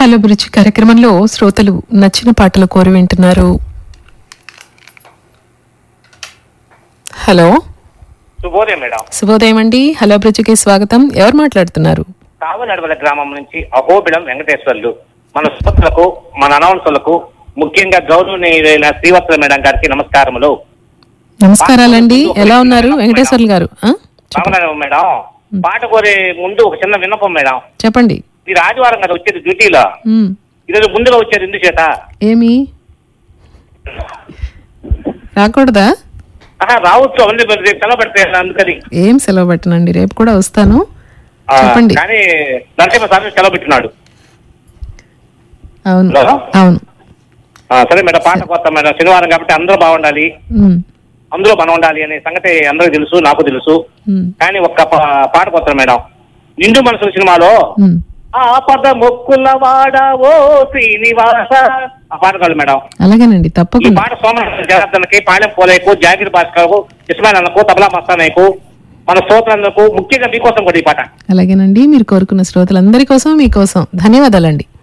Hello bridge కార్యక్రమంలో శ్రోతలు నచ్చిన పాటలు కోరి వింటున్నారు హలో శుభోదయం మేడం శుభోదయం అండి హలో బ్రిడ్జ్కి స్వాగతం ఎవరు మాట్లాడుతున్నారు కావనడవల గ్రామం నుంచి అహోబిలం వెంకటేశ్వర్లు మన శ్రోతలకు మన అనౌన్సర్లకు ముఖ్యంగా గౌరవనీయులైన శ్రీవత్స మేడం గారికి నమస్కారములు నమస్కారాలండి ఎలా ఉన్నారు వెంకటేశ్వర్లు గారు ఆ? బాగున్నారు మేడం పాట కోరే ముందు ఒక చిన్న విన్నపం మేడం చెప్పండి మీరు ఆదివారం కదా వచ్చేది డ్యూటీలో ఉమ్, ఈరోజు ముందుగా వచ్చేది ఎందుచేత ఏమి రాకూడదా ఆహా రావచ్చు అవన్నీ మరి రేపు సెలవు పెడితే అందుకని ఏం సెలవు పెట్టనండి రేపు కూడా వస్తాను ఆ, చెప్పండి. కానీ నరసింహ స్వామి సెలవు పెట్టినాడు అవును హలో? అవును ఆ, సరే మేడం పాట కొత్త మేడం శనివారం కాబట్టి అందరూ బాగుండాలి ఉమ్, అందులో మనం ఉండాలి అనే సంగతి అందరికీ తెలుసు నాకు తెలుసు ఉమ్, కానీ ఒక్క పా- పాట కొత్త మేడం నిండు మనసుల సినిమాలో ఉమ్. ఆపద మొక్కుల వాడ ఓ శ్రీనివాస ఆ పాట కాదు మేడం అలాగేనండి ఈ తప్పకుండా పాట సోమ జనార్దన్కి పాలెం పోలేకు జాగిర్ భాస్కర్కు ఇస్మాయిల్ అన్నకు తబలా మస్తానయ్యకు మన శ్రోతలందరకు ముఖ్యంగా మీకోసం కూడా ఈ పాట అలాగేనండి మీరు కోరుకున్న శ్రోతలందరి కోసం మీకోసం ధన్యవాదాలండి